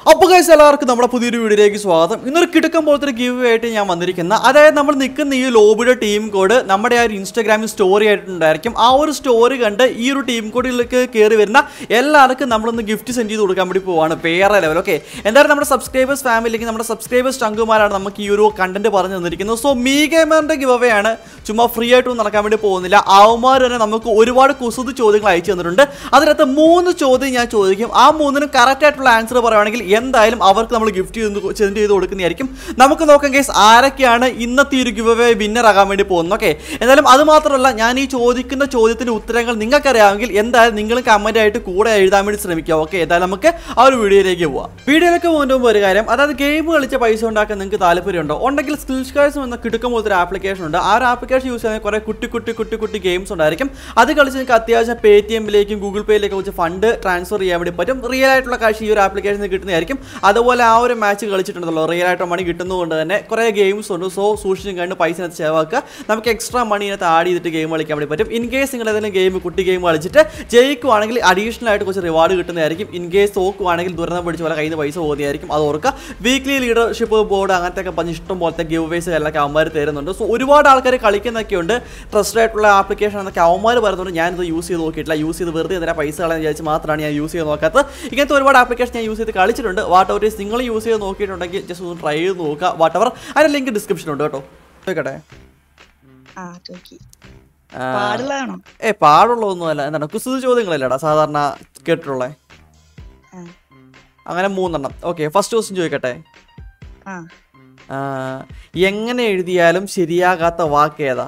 അപ്പോൾ ഗൈസ് എല്ലാവർക്കും നമ്മുടെ പുതിയൊരു വീഡിയോയിലേക്ക് സ്വാഗതം ഇന്നൊരു കിടക്കം പോലത്തെ ഒരു ഗീവ് ആയിട്ട് ഞാൻ വന്നിരിക്കുന്ന അതായത് നമ്മൾ നിൽക്കുന്ന ഈ ലോബിയുടെ ടീം കോഡ് നമ്മുടെ ആ ഒരു ഇൻസ്റ്റാഗ്രാമിൽ സ്റ്റോറി ആയിട്ടുണ്ടായിരിക്കും ആ ഒരു സ്റ്റോറി കണ്ട് ഈ ഒരു ടീം കോഡിലേക്ക് കയറി വരുന്ന എല്ലാവർക്കും നമ്മളൊന്ന് ഗിഫ്റ്റ് സെൻഡ് ചെയ്ത് കൊടുക്കാൻ വേണ്ടി പോവാണ് വേറെ ലെവൽ ഓക്കെ എന്തായാലും നമ്മുടെ സബ്സ്ക്രൈബേഴ്സ് ഫാമിലിക്ക് നമ്മുടെ സബ്സ്ക്രൈബേഴ്സ് ചങ്കുമാരാണ് നമുക്ക് ഈ ഒരു കണ്ടന്റ് പറഞ്ഞു തന്നിരിക്കുന്നത് സോ മീ ഗെയിമറിന്റെ ഗിവ് അവേ ആണ് ചുമ്മാ ഫ്രീ ആയിട്ടൊന്നും നടക്കാൻ വേണ്ടി പോകുന്നില്ല അവന്മാർ തന്നെ നമുക്ക് ഒരുപാട് കുസൃതി ചോദ്യങ്ങൾ അയച്ചു തന്നിട്ടുണ്ട് അതിനകത്ത് മൂന്ന് ചോദ്യം ഞാൻ ചോദിക്കും ആ മൂന്നിനും കറക്റ്റ് ആയിട്ടുള്ള ആൻസർ പറയുവാണെങ്കിൽ എന്തായാലും അവർക്ക് നമ്മൾ ഗിഫ്റ്റ് ചെയ്ത് സെൻഡ് ചെയ്ത് കൊടുക്കുന്നതായിരിക്കും നമുക്ക് നോക്കാം കേസ് ആരൊക്കെയാണ് ഇന്നത്തെ ഈ ഒരു ഗിവ് അവേ വിന്നർ ആകാൻ വേണ്ടി പോകുന്നത് ഓക്കെ എന്തായാലും അത് മാത്രമല്ല ഞാൻ ഈ ചോദിക്കുന്ന ചോദ്യത്തിന്റെ ഉത്തരങ്ങൾ നിങ്ങൾക്കറിയാമെങ്കിൽ എന്തായാലും നിങ്ങൾ കമന്റ് ആയിട്ട് കൂടെ എഴുതാൻ വേണ്ടി ശ്രമിക്കുക ഓക്കെ എന്തായാലും നമുക്ക് ആ ഒരു വീഡിയോയിലേക്ക് പോവാം വീഡിയോയിലേക്ക് പോകുന്നതിന് മുമ്പ് ഒരു കാര്യം അതായത് ഗെയിം കളിച്ച പൈസ ഉണ്ടാക്കാൻ നിങ്ങൾക്ക് താല്പര്യമുണ്ടോ ഉണ്ടെങ്കിൽ സ്കിൽ സ്കാഴ്സ് എന്ന കിടക്കും പോലത്തെ ഒരു ആപ്ലിക്കേഷൻ ഉണ്ട് ആ ഒരു ആപ്ലിക്കേഷൻ യൂസ് ചെയ്യുന്ന കുറേ കുട്ടി കുട്ടി കുട്ടി കുട്ടി ഗെയിംസ് ഉണ്ടായിരിക്കും അത് കളിച്ച് നിങ്ങൾക്ക് അത്യാവശ്യം പേ ടി എമ്മിലേക്കും ഗൂഗിൾ പേയിലേക്കും വെച്ച് ഫണ്ട് ട്രാൻസ്ഫർ ചെയ്യാൻ വേണ്ടി പറ്റും റിയൽ ആയിട്ടുള്ള കാശ് ഈ ഒരു ആപ്ലിക്കേഷനിൽ കിട്ടുന്നതായിരിക്കും അതുപോലെ ആ ഒരു മാച്ച് കളിച്ചിട്ടുണ്ടല്ലോ റിയൽ ആയിട്ട് മണി കിട്ടുന്നതുകൊണ്ട് തന്നെ കുറേ ഗെയിംസ് ഉണ്ട് സോ സൂക്ഷിച്ചും കണ്ട് പൈസ ഇതിനകത്ത് ചിലവാക്കുക നമുക്ക് എക്സ്ട്രാ മണി ഇതിനകത്ത് ആഡ് ചെയ്തിട്ട് ഗെയിം കളിക്കാൻ വേണ്ടി പറ്റും ഇൻ കേസ് നിങ്ങൾ ഏതെങ്കിലും ഗെയിം കുട്ടി ഗെയിം കളിച്ചിട്ട് ജയിക്കുവാണെങ്കിൽ അഡീഷണൽ ആയിട്ട് കുറച്ച് റിവാർഡ് കിട്ടുന്നതായിരിക്കും ഇൻ കേസ് തോക്കുവാണെങ്കിൽ ദുരന്തം പിടിച്ച് പോലെ കയ്യിൽ നിന്ന് പൈസ പോകുന്നതായിരിക്കും അത് ഓർക്കുക വീക്ക്ലി ലീഡർഷിപ്പ് ബോർഡ് അങ്ങനത്തെ ഒക്കെ പറഞ്ഞ് ഇഷ്ടം പോലത്തെ ഗിവ് വേസ് എല്ലാം അവന്മാർ തരുന്നുണ്ട് സോ ഒരുപാട് ആൾക്കാർ കളിക്കുന്നൊക്കെ ഉണ്ട് ട്രസ്റ്റഡ് ആയിട്ടുള്ള ആപ്ലിക്കേഷൻ എന്നൊക്കെ അവന്മാർ പറയുന്നുണ്ട് ഞാനിത് യൂസ് ചെയ്ത് നോക്കിയിട്ടില്ല യൂസ് ചെയ്ത് വെറുതെ എന്തിനാ പൈസ കളയാൻ വിചാരിച്ച് മാത്രമാണ് ഞാൻ യൂസ് ചെയ്ത് നോക്കാത്തത് ഇങ്ങനത്തെ ഒരുപാട് ആപ്ലിക്കേഷൻ ഞാൻ യൂസ് ചെയ്ത് കളിച്ചിട്ടുണ്ട് വാട്ട് എവർ നിങ്ങൾ യൂസ് ചെയ്ത് നോക്കിയിട്ടുണ്ടെങ്കിൽ ജസ്റ്റ് ഒന്ന് ട്രൈ ചെയ്ത് നോക്കുക വാട്ട് എവർ അതിൻ്റെ ലിങ്ക് ഡിസ്ക്രിപ്ഷനുണ്ട് കേട്ടോ ചോദിക്കട്ടെ ആ ചോക്കി ആ, പാടുള്ളതാണോ ഏ പാടുള്ളതൊന്നുമല്ല എന്താണ് കുസൃതി ചോദ്യങ്ങളല്ലേടാ സാധാരണ കേട്ടിട്ടുള്ളേ ആ അങ്ങനെ മൂന്നെണ്ണം ഓക്കെ ഫസ്റ്റ് ക്വസ്റ്റ്യൻ ചോദിക്കട്ടെ ആ ആ, എങ്ങനെ എഴുതിയാലും ശരിയാകാത്ത വാക്ക് ഏതാ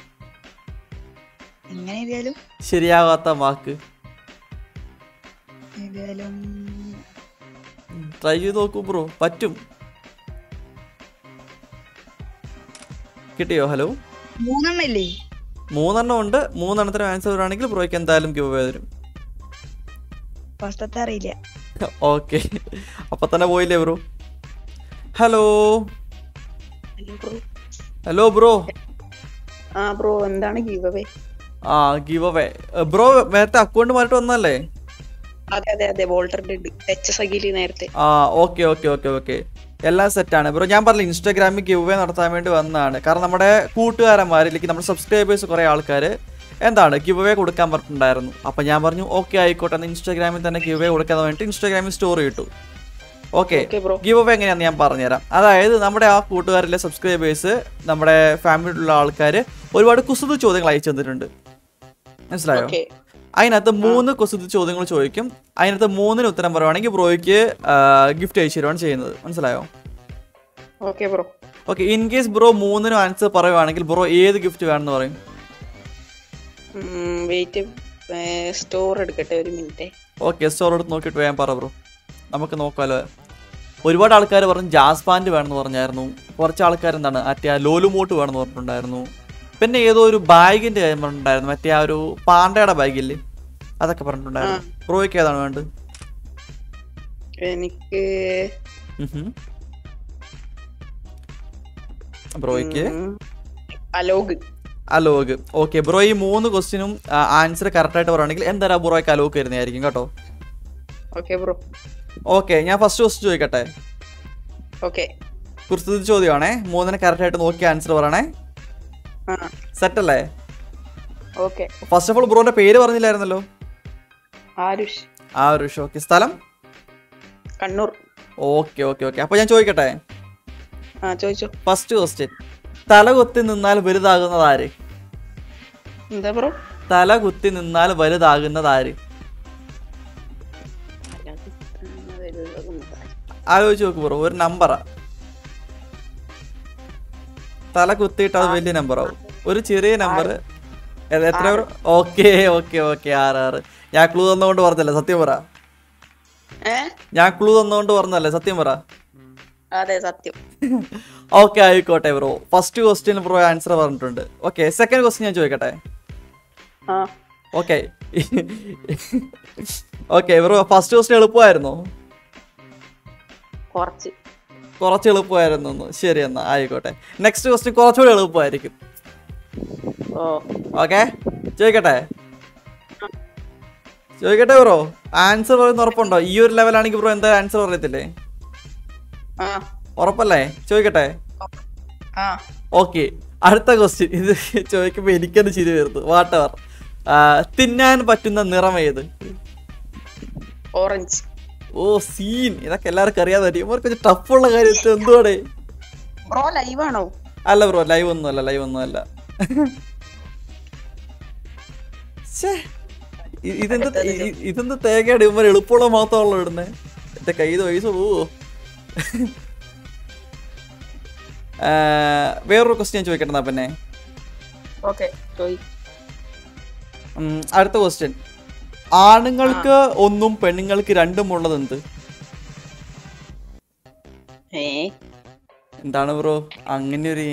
എങ്ങനെ എഴുതിയാലും ശരിയാകാത്ത വാക്ക് എഴുതിയാലും ട്രൈ ചെയ്ത് നോക്കൂ ബ്രോ പറ്റും കിട്ടിയോ ഹലോ മൂന്നെണ്ണല്ലേ മൂന്നെണ്ണം ഉണ്ട് മൂന്നെണ്ണത്തിന് ആൻസർ വരികയാണെങ്കിൽ ബ്രോയ്ക്ക് എന്തായാലും ഗിവ് തരും ഫസ്റ്റത്തെ അറിയില്ല ഓക്കെ അപ്പൊ തന്നെ പോയില്ലേ bro hello hello bro hello bro ആ ബ്രോ എന്താണ് ഗീവ് അവേ ആ ഗിവ് അവേ ബ്രോ നേരത്തെ അക്കൗണ്ട് മാറിട്ട് വന്നല്ലേ അതെ അതെ അതെ വോൾട്ടറിന്റെ ഉണ്ട് എച്ച് എസ് അഖില് നേരത്തെ ആ ഓക്കെ ഓക്കെ ഓക്കെ ഓക്കെ എല്ലാം സെറ്റാണ് ബ്രോ ഞാൻ പറഞ്ഞില്ല ഇൻസ്റ്റാഗ്രാമിൽ ഗിവ് അവേ നടത്താൻ വേണ്ടി വന്നതാണ് കാരണം നമ്മുടെ കൂട്ടുകാരന്മാരിലേക്ക് നമ്മുടെ സബ്സ്ക്രൈബേഴ്സ് കുറേ ആൾക്കാർ എന്താണ് ഗിവ് അവേ കൊടുക്കാൻ പറഞ്ഞിട്ടുണ്ടായിരുന്നു അപ്പം ഞാൻ പറഞ്ഞു ഓക്കെ ആയിക്കോട്ടെ എന്നാൽ ഇൻസ്റ്റാഗ്രാമിൽ തന്നെ ഗിവ് അവേ കൊടുക്കാൻ വേണ്ടിയിട്ട് ഇൻസ്റ്റാഗ്രാമിൽ സ്റ്റോറി ഇട്ടു okay okay bro give away എങ്ങനെയാണെന്ന് ഞാൻ പറഞ്ഞുതരാം അതായത് നമ്മുടെ ആ കൂട്ടുകാരിലെ സബ്സ്ക്രൈബേഴ്സ് നമ്മുടെ ഫാമിലിയിലുള്ള ആൾക്കാർ ഒരുപാട് കുസൃതി ചോദ്യങ്ങൾ അയച്ചു തന്നിട്ടുണ്ട് മനസ്സിലായോ ഓക്കെ അതിനകത്ത് മൂന്ന് കുസൃതി ചോദ്യങ്ങൾ ചോദിക്കും അതിനകത്ത് മൂന്നിന് ഉത്തരം പറയുവാണെങ്കിൽ ബ്രോയ്ക്ക് ഗിഫ്റ്റ് അയച്ചു തരുവാണ് ചെയ്യുന്നത് മനസ്സിലായോ okay bro okay in case bro മൂന്നിനും ആൻസർ പറയുവാണെങ്കിൽ ബ്രോ ഏത് ഗിഫ്റ്റ് വേണമെന്ന് പറയും വെയിറ്റ് സ്റ്റോർ എടുക്കട്ടെ ഒരു മിനിറ്റ് ഓക്കെ സ്റ്റോർ എടുത്ത് നോക്കിയിട്ട് വേഗം പറ ബ്രോ നമുക്ക് നോക്കാമല്ലോ ഒരുപാട് ആൾക്കാർ പറഞ്ഞു ജാസ് പാൻറ് വേണമെന്ന് പറഞ്ഞായിരുന്നു കുറച്ച് ആൾക്കാർ എന്താണ് മറ്റേ ആ ലോലുമോട്ട് വേണമെന്ന് പറഞ്ഞിട്ടുണ്ടായിരുന്നു പിന്നെ ഏതോ ഒരു ബാഗിൻ്റെ കാര്യം പറഞ്ഞിട്ടുണ്ടായിരുന്നു മറ്റേ ആ ഒരു പാണ്ടയുടെ ബാഗില്ലേ അതൊക്കെ പറഞ്ഞിട്ടുണ്ടായിരുന്നു ബ്രോയ്ക്ക് ഏതാണ് വേണ്ടത് എനിക്ക് ഉഹും. ബ്രോയ്ക്ക് ഉം, അലോഗ് അലോഗ് ഓക്കെ ബ്രോ ഈ മൂന്ന് ക്വസ്റ്റിനും ആൻസർ കറക്റ്റ് ആയിട്ട് പറയുകയാണെങ്കിൽ എന്തായാലും ബ്രോയ്ക്ക് അലോഗ് വരുന്നതായിരിക്കും കേട്ടോ ഓക്കെ ബ്രോ ഓക്കെ ഞാൻ ഫസ്റ്റ് ക്വസ്റ്റ് ചോദിക്കട്ടെ ഓക്കെ കുറിച്ച് ചോദ്യമാണേ മൂന്നിന് കറക്റ്റ് ആയിട്ട് നോക്കി ആൻസർ പറയണേ ആ സെറ്റ് അല്ലേ ഓക്കെ ഫസ്റ്റ് ഓഫ് ഓൾ ബ്രോന്റെ പേര് പറഞ്ഞില്ലായിരുന്നല്ലോ ആരുഷ് ആ ഒരു ഓക്കെ സ്ഥലം കണ്ണൂർ ഓക്കെ ഓക്കെ ഓക്കെ അപ്പോൾ ഞാൻ ചോദിക്കട്ടെ ആ ചോദിച്ചോ ഫസ്റ്റ് ക്വസ്റ്റ്യൻ തല കുത്തി നിന്നാൽ വലുതാകുന്നത് ആര് എന്താ ബ്രോ തല കുത്തി നിന്നാൽ വലുതാകുന്നത് ആര് ആലോചിച്ച് നോക്ക് ബ്രോ ഒരു നമ്പറാ തല കുത്തിയിട്ട് അത് വലിയ നമ്പർ ആവും ഒരു ചെറിയ നമ്പർ എത്ര ഓക്കെ ഓക്കെ ഓക്കെ ആറ് ആറ് ഞാൻ ക്ലൂ തന്നുകൊണ്ട് പറഞ്ഞല്ലേ സത്യം പറ ഏ ഞാൻ ക്ലൂ തന്നുകൊണ്ട് പറഞ്ഞല്ലേ സത്യം പറ അതെ സത്യം ഓക്കെ ആയിക്കോട്ടെ bro first question bro answer പറഞ്ഞിട്ടുണ്ട് ഓക്കെ സെക്കൻഡ് ക്വസ്റ്റ്യൻ ഞാൻ ചോദിക്കട്ടെ ആ okay okay bro first question എളുപ്പമായിരുന്നോ കുറച്ച് കുറച്ച് എളുപ്പമായിരുന്നു എന്ന്. ശരി എന്നാ ആയിക്കോട്ടെ നെക്സ്റ്റ് ക്വസ്റ്റ്യൻ കുറച്ചുകൂടി എളുപ്പമായിരിക്കും ഓ ഓക്കെ ചോദിക്കട്ടെ ചോദിക്കട്ടെ ബ്രോ ആൻസർ പറയുന്ന ഉറപ്പുണ്ടോ ഈ ഒരു ലെവലാണെങ്കിൽ ബ്രോ എന്താ ആൻസർ പറയത്തില്ലേ ആ ഉറപ്പല്ലേ ചോദിക്കട്ടെ ആ ഓക്കെ അടുത്ത ക്വസ്റ്റ്യൻ ഇത് ചോദിക്കുമ്പോൾ എനിക്കത് ചിരി വരുന്നു വാട്ടവർ തിന്നാൻ പറ്റുന്ന നിറം ഏത് ഓറഞ്ച് ഓ സീൻ ഇതൊക്കെ എല്ലാവർക്കും അറിയാതെ പറ്റും ഇവർക്ക് കുറച്ച് ടഫുള്ള കാര്യത്തിൽ എന്തുവാടേ ബ്രോ ലൈവാണോ അല്ല ബ്രോ ലൈവ് ഒന്നും അല്ല ലൈവ് ഒന്നും അല്ല ശ്ശേ, ഇ- ഇതെന്ത് ഇ- ഇ- ഇതെന്ത് തേങ്ങയുടെ ഇവന്മാർ എളുപ്പമുള്ള മാത്രമല്ലോ ഇടുന്നേ എന്റെ കയ്യിൽ പൈസ പോവോ ആ, വേറൊരു ക്വസ്റ്റ്യൻ ചോദിക്കട്ടെ എന്നാ പിന്നെ ഓക്കെ ചോയ് ഉം, അടുത്ത ക്വസ്റ്റ്യൻ ആണുങ്ങൾക്ക് ഒന്നും പെണ്ണുങ്ങൾക്ക് രണ്ടും ഉള്ളത് എന്ത് ഏ എന്താണ് ബ്രോ അങ്ങനെ ഒരു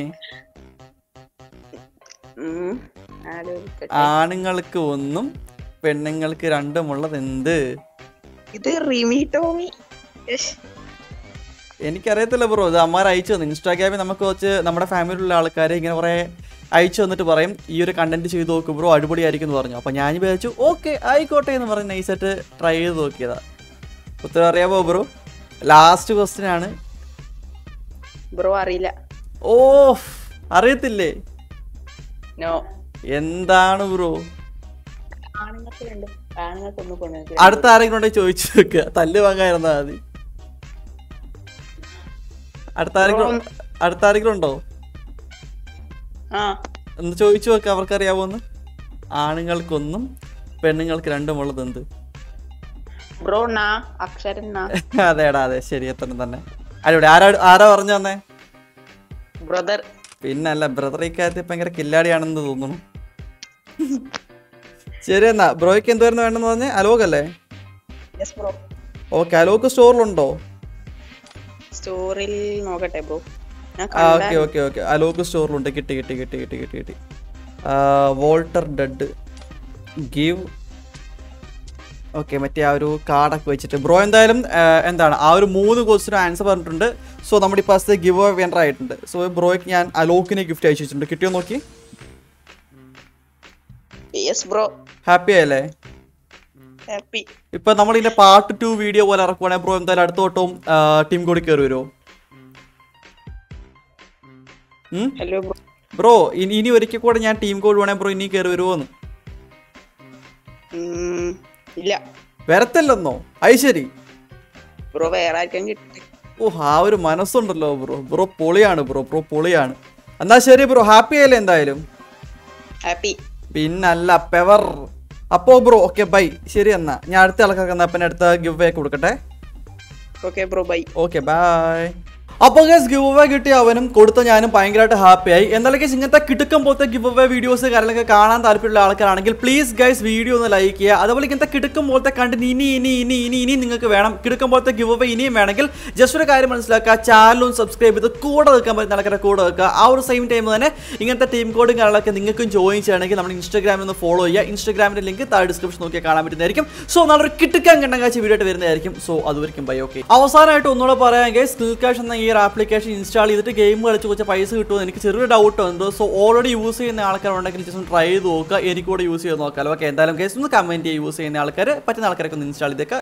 ഉം. ആലോചിക്കട്ടെ. ആണുങ്ങൾക്ക് ഒന്നും പെണ്ണുങ്ങൾക്ക് രണ്ടും ഉള്ളത് എന്ത് ഇത് റിമി ടോമി ഇഷ്. എനിക്കറിയത്തില്ല ബ്രോ ഇത് അമ്മാർ അയച്ചു തന്നു ഇൻസ്റ്റാഗ്രാമിൽ നമുക്ക് കുറച്ച് നമ്മുടെ ഫാമിലിയിലുള്ള ആൾക്കാർ ഇങ്ങനെ കുറേ അയച്ചു തന്നിട്ട് പറയും ഈ ഒരു കണ്ടന്റ് ചെയ്ത് നോക്കും ബ്രോ അടിപൊളിയായിരിക്കും എന്ന് പറഞ്ഞു അപ്പോൾ ഞാൻ വിചാരിച്ചു ഓക്കെ ആയിക്കോട്ടെ എന്ന് പറഞ്ഞ് നൈസായിട്ട് ട്രൈ ചെയ്ത് നോക്കിയതാ ഉത്തരം അറിയാമോ ബ്രോ ലാസ്റ്റ് ക്വസ്റ്റ്യൻ ആണ് ബ്രോ അറിയില്ല ഓ അറിയത്തില്ലേ നോ എന്താണ് ബ്രോ ആണുങ്ങൾക്ക് രണ്ട് ആണുങ്ങൾക്ക് ഒന്ന് പെണ്ണുങ്ങൾക്ക് അടുത്ത ആരെങ്കിലും ഉണ്ടെങ്കിൽ ചോദിച്ചു നോക്കുക തല്ല് വാങ്ങായിരുന്നാ മതി അടുത്ത ആരെങ്കിലും അടുത്ത ആരെങ്കിലും ഉണ്ടോ ആ ഒന്ന് ചോദിച്ചു നോക്കുക അവർക്കറിയാവോന്ന് ആണുങ്ങൾക്കൊന്നും പെണ്ണുങ്ങൾക്ക് രണ്ടും ഉള്ളത് എന്ത് ബ്രോ നാ അക്ഷരൻ നാ അതേടാ അതെ ശരി എത്ര തന്നെ അടിപൊളി ആരാ ആരാ പറഞ്ഞു തന്നെ ബ്രദർ പിന്നല്ല ബ്രദർ ഈ കാര്യത്തിൽ ഭയങ്കര കില്ലാടിയാണെന്ന് തോന്നുന്നു ശരി എന്നാ ബ്രോയ്ക്ക് എന്തുവായിരുന്നു വേണ്ടെന്ന് പറഞ്ഞ് അലോക് അല്ലേ യെസ് ബ്രോ ഓക്കെ അലോക്ക് സ്റ്റോറിലുണ്ടോ സ്റ്റോറിൽ നോക്കട്ടെ ബ്രോ ഞാൻ ആ കണ്ട ഓക്കെ ഓക്കെ ഓക്കെ അലോക്ക് സ്റ്റോറിലുണ്ട് കിട്ടി കിട്ടി കിട്ടി കിട്ടി കിട്ടി കിട്ടി വോൾട്ടർ ഡെഡ് ഗീവ് ഓക്കെ മറ്റേ ആ ഒരു കാർഡൊക്കെ വെച്ചിട്ട് ബ്രോ എന്തായാലും ആ, എന്താണ് ആ ഒരു മൂന്ന് ക്വസ്റ്റിനും ആൻസർ പറഞ്ഞിട്ടുണ്ട് സോ നമ്മുടെ ഇപ്പാസത്തെ ഗിവ് വിന്നർ ആയിട്ടുണ്ട് സോ ബ്രോയ്ക്ക് ഞാൻ അലോക്കിനെ ഗിഫ്റ്റ് അയച്ചു വെച്ചിട്ടുണ്ട് കിട്ടിയോ നോക്കി യെസ് ബ്രോ ഹാപ്പി ആയല്ലേ ഹാപ്പി ഇപ്പൊ നമ്മൾ ഇതിന്റെ പാർട്ട് ടു വീഡിയോ പോലെ ഇറക്കുവാണെങ്കിൽ ബ്രോ എന്തായാലും അടുത്ത വട്ടവും ടീം കൂടി കയറി വരുമോ ഹലോ ബ്രോ ബ്രോ ഇനി ഇനി ഒരിക്കൽ കൂടെ ഞാൻ ടീം കോഡ് വേണേ ബ്രോ ഇനി കയറി വരുമോന്ന് ഉം, ഇല്ല വരത്തില്ലെന്നോ അത് ശരി ബ്രോ വേറെ ആർക്കും കിട്ടി ഓ ആ ഒരു മനസ്സുണ്ടല്ലോ ബ്രോ ബ്രോ പൊളിയാണ് ബ്രോ ബ്രോ പൊളിയാണ് എന്നാ ശരി ബ്രോ ഹാപ്പി ആയില്ലേ എന്തായാലും ഹാപ്പി പിന്നല്ല പെവർ അപ്പോ ബ്രോ ഓക്കെ ബൈ ശരി എന്നാ ഞാൻ അടുത്ത ആൾക്കാർക്ക് എന്നാ പിന്നെ അടുത്ത ഗിവ് വേ കൊടുക്കട്ടെ okay bro bye okay bye അപ്പോൾ ഗസ് ഗിവ് അവേ കിട്ടിയ അവനും കൊടുത്ത ഞാനും ഭയങ്കരമായിട്ട് ഹാപ്പിയായി എന്നാലും ഗൈസ് ഇങ്ങനത്തെ കിട്ടുക്കം പോലത്തെ ഗിവ് അവേ വീഡിയോസ് കാര്യങ്ങളൊക്കെ കാണാൻ താല്പര്യമുള്ള ആൾക്കാരാണെങ്കിൽ പ്ലീസ് ഗൈസ് വീഡിയോ ഒന്ന് ലൈക്ക് ചെയ്യുക അതുപോലെ ഇങ്ങനത്തെ കിടുക്കം പോലത്തെ കണ്ടിന് ഇനി ഇനി ഇനി ഇനി ഇനി നിങ്ങൾക്ക് വേണം കിടുക്കം പോലത്തെ ഗിവ് അവേ ഇനിയും വേണമെങ്കിൽ ജസ്റ്റ് ഒരു കാര്യം മനസ്സിലാക്കുക ചാനലും സബ്സ്ക്രൈബ് ചെയ്ത് കൂടെ നിൽക്കാൻ പറ്റുന്ന ആൾക്കാരെ കൂടെ വെക്കുക ആ ഒരു സെയിം ടൈം തന്നെ ഇങ്ങനത്തെ ടീം കോഡും കാര്യങ്ങളൊക്കെ നിങ്ങൾക്കും ജോയിൻ ചെയ്യണമെങ്കിൽ നമ്മുടെ ഇൻസ്റ്റാഗ്രാമിൽ ഒന്ന് ഫോളോ ചെയ്യുക ഇൻസ്റ്റാഗ്രാമിന്റെ ലിങ്ക് താഴെ ഡിസ്ക്രിപ്ഷൻ നോക്കിയാൽ കാണാൻ പറ്റുന്നതായിരിക്കും സോ നല്ലൊരു കിട്ടുക്കാൻ കണ്ടങ്കാഴ്ച വീഡിയോ ആയിട്ട് വരുന്നതായിരിക്കും സോ അതുവരെയും ബൈ ഓക്കെ അവസാനമായിട്ട് ഒന്നുകൂടെ പറയാമെങ്കിൽ സ്കിൽ ക്യാഷ് എന്ന ഈ ഒരു ആപ്ലിക്കേഷൻ ഇൻസ്റ്റാൾ ചെയ്തിട്ട് ഗെയിം കളിച്ച് കുറച്ച് പൈസ കിട്ടുമെന്ന് എനിക്ക് ചെറിയൊരു ഡൗട്ട് ഉണ്ട് സോ ഓൾറെഡി യൂസ് ചെയ്യുന്ന ആൾക്കാരുണ്ടെങ്കിൽ ജസ്റ്റ് ഒന്ന് ട്രൈ ചെയ്ത് നോക്കുക എനിക്ക് കൂടെ യൂസ് ചെയ്ത് നോക്കാം ഓക്കെ എന്തായാലും കേസ് ഒന്ന് കമന്റ് ചെയ്യുക യൂസ് ചെയ്യുന്ന ആൾക്കാർ പറ്റുന്ന ആൾക്കാരൊക്കെ ഒന്ന് ഇൻസ്റ്റാൾ ചെയ്തേക്കുക